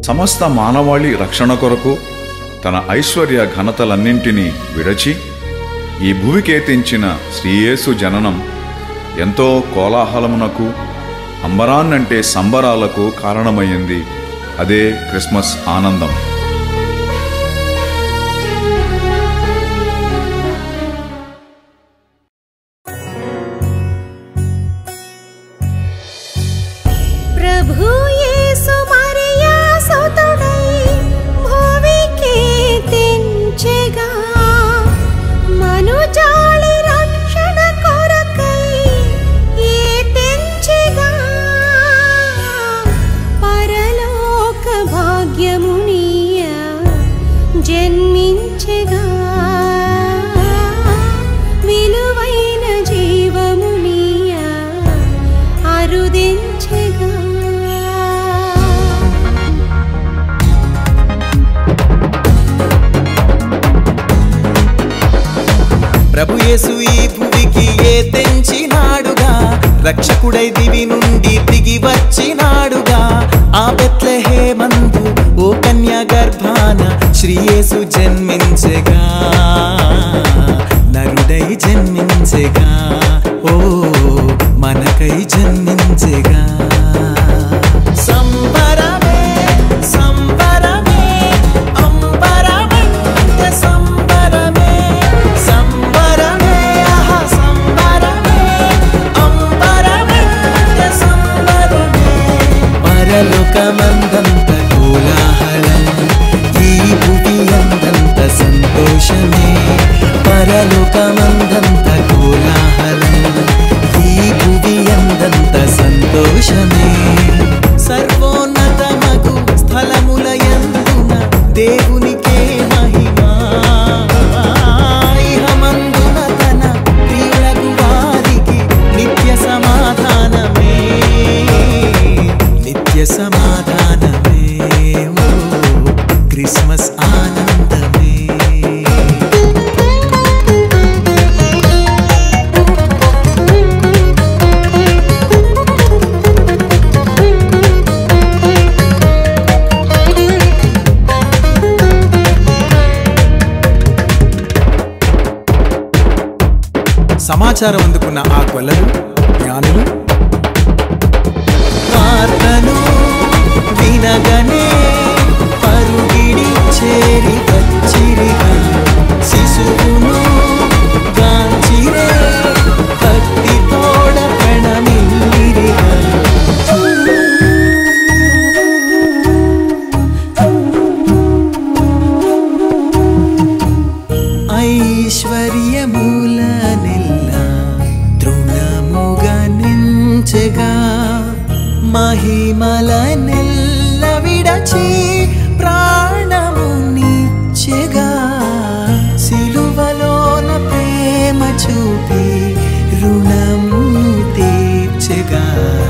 సమస్త మానవాళి రక్షణ కొరకు తన ఐశ్వర్య ఘనతలన్నింటినీ విడచి ఈ భూమికేతించిన శ్రీయేసు జననం ఎంతో కోలాహలమునకు అంబరాన్నంటే సంబరాలకు కారణమయ్యింది అదే క్రిస్మస్ ఆనందం ప్రభు యేసు మరియా సుతుడై భూమికి తెంచెగా మనుజాలి రక్షణ కొరకై ఏ తెంచెగా పరలోక భాగ్యమునియ జన్మించెగా విలువైన జీవమునియ అరుదించెగా ప్రభు యేసు ఈ భువికి ఏ తెంచినాడుగా రక్షకుడై దివి నుండి దిగి వచ్చినాడుగా ఆ బెత్లెహే మందు ఓ కన్య గర్భాన శ్రీయేసు జన్మించెగా నరుడై జన్మించెగా ఓ మనకై జన్మించెగా సంబరమే సంబరమే అంబరమంత సంబరమే సంబరమే ఆహా సంబరమే అంబరమంత సంబరమే పరలోకమందంత కోలాహలం ఈ భువి అందంత సంతోషమే పరలోకమందంత కోలాహలం ఈ భువి అందంత సంతోషమే సర్వోన్నతమగు స్థలముల యందున దేవునికే మహిమా ఇహమందున తన ప్రియులకు వారికి నిత్య సమాధానమే నిత్య సమాధానమే ఓ క్రిస్మస్ ఆనందమే సమాచారం అందుకున్న ఆ కొల్లలు జ్ఞానులు వార్తను వినగనే పరుగిడి చేరి వచ్చిరిగా శిశువును గాంచిరే భక్తి తోడ ప్రణమిల్లిరిగా ఐశ్వర్యమూల నిల్ల తృణముగ నించెగా మహిమల నెల్ల విడచి ప్రాణము నిచ్చెగా సిలువలోన ప్రేమ చూపి రుణము తీర్చెగా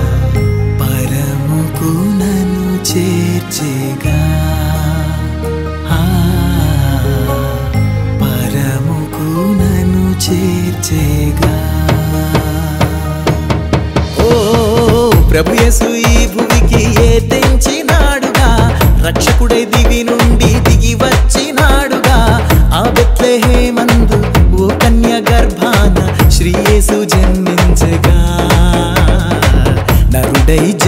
పరముకు నన్ను చేర్చెగా ఆ, పరముకు నన్ను చేర్చేగా ఓ ప్రభు యేసు ఈ భూమికి ఏ తెంచినాడుగా రక్షకుడై దివి నుండి దిగి వచ్చినాడుగా ఆ బెత్లెహే మందు ఓ కన్య గర్భాన శ్రీయేసు జన్మించగా నరుడై